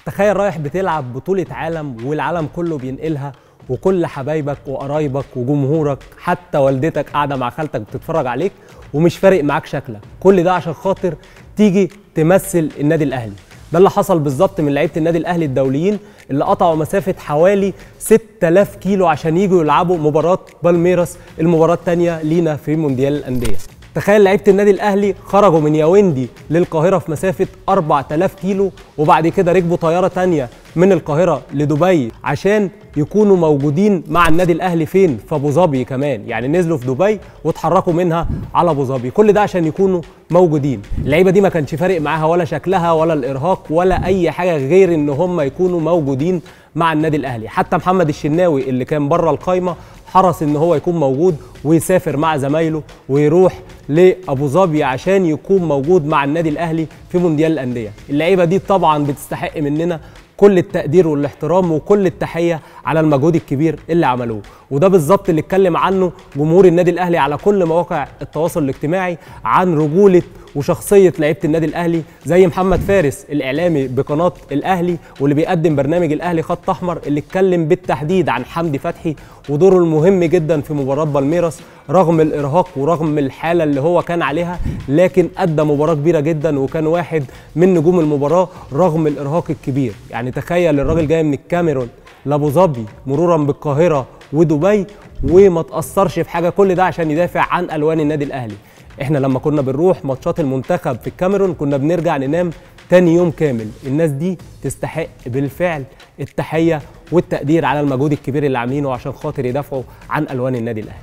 تخيل رايح بتلعب بطولة عالم والعالم كله بينقلها وكل حبايبك وقرايبك وجمهورك حتى والدتك قاعدة مع خالتك بتتفرج عليك ومش فارق معاك شكلك كل ده عشان خاطر تيجي تمثل النادي الأهلي ده اللي حصل بالظبط من لعيبة النادي الأهلي الدوليين اللي قطعوا مسافة حوالي 6000 كيلو عشان يجوا يلعبوا مباراة بالميراس المباراة الثانية لينا في مونديال الأندية تخيل لعيبه النادي الاهلي خرجوا من ياوندي للقاهره في مسافه 4000 كيلو وبعد كده ركبوا طياره تانية من القاهره لدبي عشان يكونوا موجودين مع النادي الاهلي فين في ابو ظبي كمان يعني نزلوا في دبي واتحركوا منها على ابو ظبي كل ده عشان يكونوا موجودين اللعيبه دي ما كانش فارق معاها ولا شكلها ولا الارهاق ولا اي حاجه غير ان هم يكونوا موجودين مع النادي الاهلي حتى محمد الشناوي اللي كان بره القايمه حرص ان هو يكون موجود ويسافر مع زمايله ويروح لابو ظبي عشان يكون موجود مع النادي الاهلي في مونديال الانديه اللعيبه دي طبعا بتستحق مننا كل التقدير والاحترام وكل التحيه على المجهود الكبير اللي عملوه وده بالظبط اللي اتكلم عنه جمهور النادي الاهلي على كل مواقع التواصل الاجتماعي عن رجوله وشخصيه لعيبه النادي الاهلي زي محمد فارس الاعلامي بقناه الاهلي واللي بيقدم برنامج الاهلي خط احمر اللي اتكلم بالتحديد عن حمدي فتحي ودوره المهم جدا في مباراه بالميراس رغم الارهاق ورغم الحاله اللي هو كان عليها لكن ادى مباراه كبيره جدا وكان واحد من نجوم المباراه رغم الارهاق الكبير يعني تخيل الراجل جاي من الكاميرون لابو ظبي مرورا بالقاهره ودبي وما تاثرش في حاجه كل ده عشان يدافع عن الوان النادي الاهلي احنا لما كنا بنروح ماتشات المنتخب في الكاميرون كنا بنرجع ننام تاني يوم كامل الناس دي تستحق بالفعل التحيه والتقدير على المجهود الكبير اللي عاملينه عشان خاطر يدافعوا عن الوان النادي الاهلي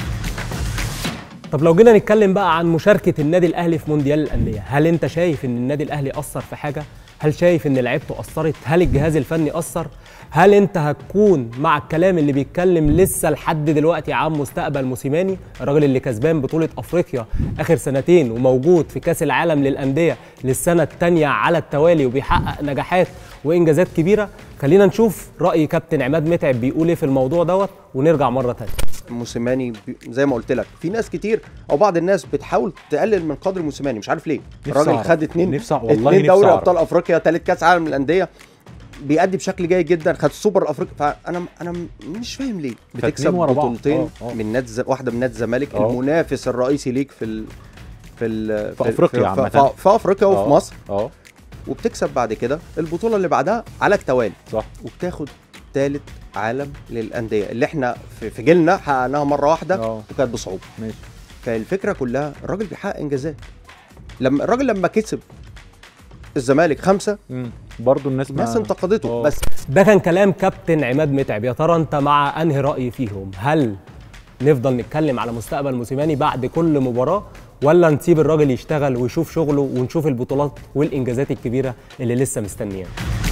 طب لو جينا نتكلم بقى عن مشاركه النادي الاهلي في مونديال الانديه هل انت شايف ان النادي الاهلي اثر في حاجه هل شايف ان لعيبته اثرت هل الجهاز الفني اثر هل انت هتكون مع الكلام اللي بيتكلم لسه لحد دلوقتي عن مستقبل موسيماني الراجل اللي كسبان بطوله افريقيا اخر سنتين وموجود في كاس العالم للانديه للسنه الثانيه على التوالي وبيحقق نجاحات وانجازات كبيره خلينا نشوف راي كابتن عماد متعب بيقول ايه في الموضوع دوت ونرجع مره ثانيه موسيماني بي- زي ما قلت لك في ناس كتير او بعض الناس بتحاول تقلل من قدر موسيماني مش عارف ليه نفسي الراجل أعرف. خد اتنين نفسي أعرف. والله اتنين نفسي دوري أعرف. ابطال افريقيا ثالث كاس عالم للانديه بيأدي بشكل جيد جدا خد السوبر الافريقي فانا انا مش فاهم ليه بتكسب ورا بعض. بطولتين آه، آه. من نادي ز- واحده من نادي الزمالك آه. المنافس الرئيسي ليك في ال في ال في أفريقيا في, عامة. في, في افريقيا وفي آه. مصر اه وبتكسب بعد كده البطوله اللي بعدها على التوالي صح وبتاخد ثالث عالم للانديه اللي احنا في في جيلنا حققناها مره واحده اه وكانت بصعوبه ماشي فالفكره كلها الراجل بيحقق انجازات لما الراجل لما كسب الزمالك خمسه مم. برضه الناس ما الناس انتقدته آه. بس ده كان كلام كابتن عماد متعب يا ترى انت مع انهي راي فيهم هل نفضل نتكلم على مستقبل موسيماني بعد كل مباراه ولا نسيب الراجل يشتغل ويشوف شغله ونشوف البطولات والانجازات الكبيره اللي لسه مستنيانا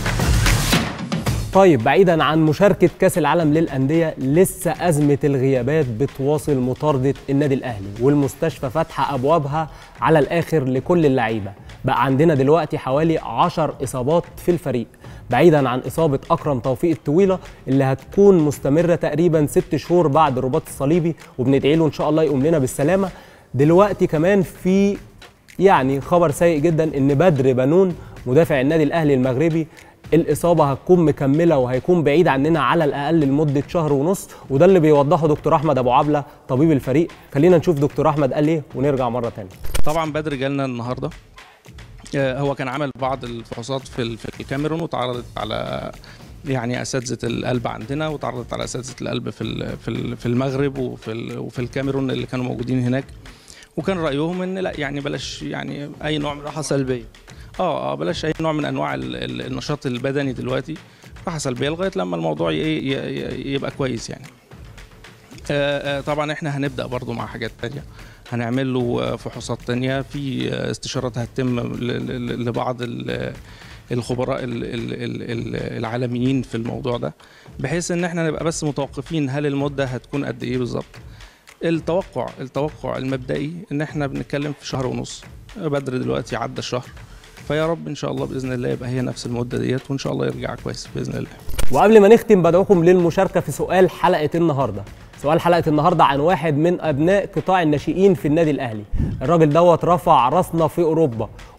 طيب بعيدا عن مشاركة كأس العالم للأندية لسه أزمة الغيابات بتواصل مطاردة النادي الأهلي والمستشفى فاتحة أبوابها على الآخر لكل اللعيبة بقى عندنا دلوقتي حوالي 10 إصابات في الفريق بعيدا عن إصابة أكرم توفيق الطويلة اللي هتكون مستمرة تقريبا ست شهور بعد الرباط الصليبي وبندعي له إن شاء الله يقوم لنا بالسلامة دلوقتي كمان في يعني خبر سيء جدا ان بدر بنون مدافع النادي الاهلي المغربي الاصابه هتكون مكمله وهيكون بعيد عننا على الاقل لمده شهر ونص وده اللي بيوضحه دكتور احمد ابو عبله طبيب الفريق خلينا نشوف دكتور احمد قال ايه ونرجع مره ثانيه طبعا بدر جالنا النهارده آه، هو كان عمل بعض الفحوصات في ال- في الكاميرون وتعرضت على يعني اساتذه القلب عندنا وتعرضت على اساتذه القلب في ال- في ال- في المغرب وفي ال- وفي الكاميرون اللي كانوا موجودين هناك وكان رايهم ان لا يعني بلاش يعني اي نوع من راحه سلبيه اه اه بلاش اي نوع من انواع ال- ال- النشاط البدني دلوقتي راحه سلبيه لغايه لما الموضوع ي- ي- ي- يبقى كويس يعني آه، آه، طبعا احنا هنبدا برضو مع حاجات تانية هنعمل له آه، فحوصات تانية في آه، استشارات هتتم ل- ل- لبعض ال- الخبراء ال- ال- ال- ال- العالميين في الموضوع ده بحيث ان احنا نبقى بس متوقفين هل المده هتكون قد ايه بالظبط التوقع التوقع المبدئي ان احنا بنتكلم في شهر ونص بدر دلوقتي عدى الشهر فيا رب ان شاء الله باذن الله يبقى هي نفس المده ديت وان شاء الله يرجع كويس باذن الله وقبل ما نختم بدعوكم للمشاركه في سؤال حلقه النهارده سؤال حلقه النهارده عن واحد من ابناء قطاع الناشئين في النادي الاهلي الراجل دوت رفع راسنا في اوروبا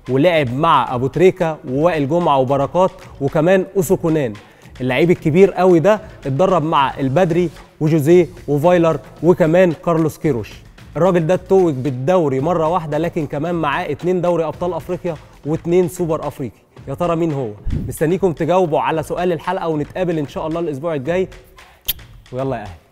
ولعب مع ابو تريكه ووائل جمعه وبركات وكمان اوسو كونان اللعيب الكبير قوي ده اتدرب مع البدري وجوزيه وفايلر وكمان كارلوس كيروش الراجل ده اتوج بالدوري مره واحده لكن كمان معاه اتنين دوري ابطال افريقيا واتنين سوبر افريقي يا ترى مين هو مستنيكم تجاوبوا على سؤال الحلقه ونتقابل ان شاء الله الاسبوع الجاي ويلا يا اهلي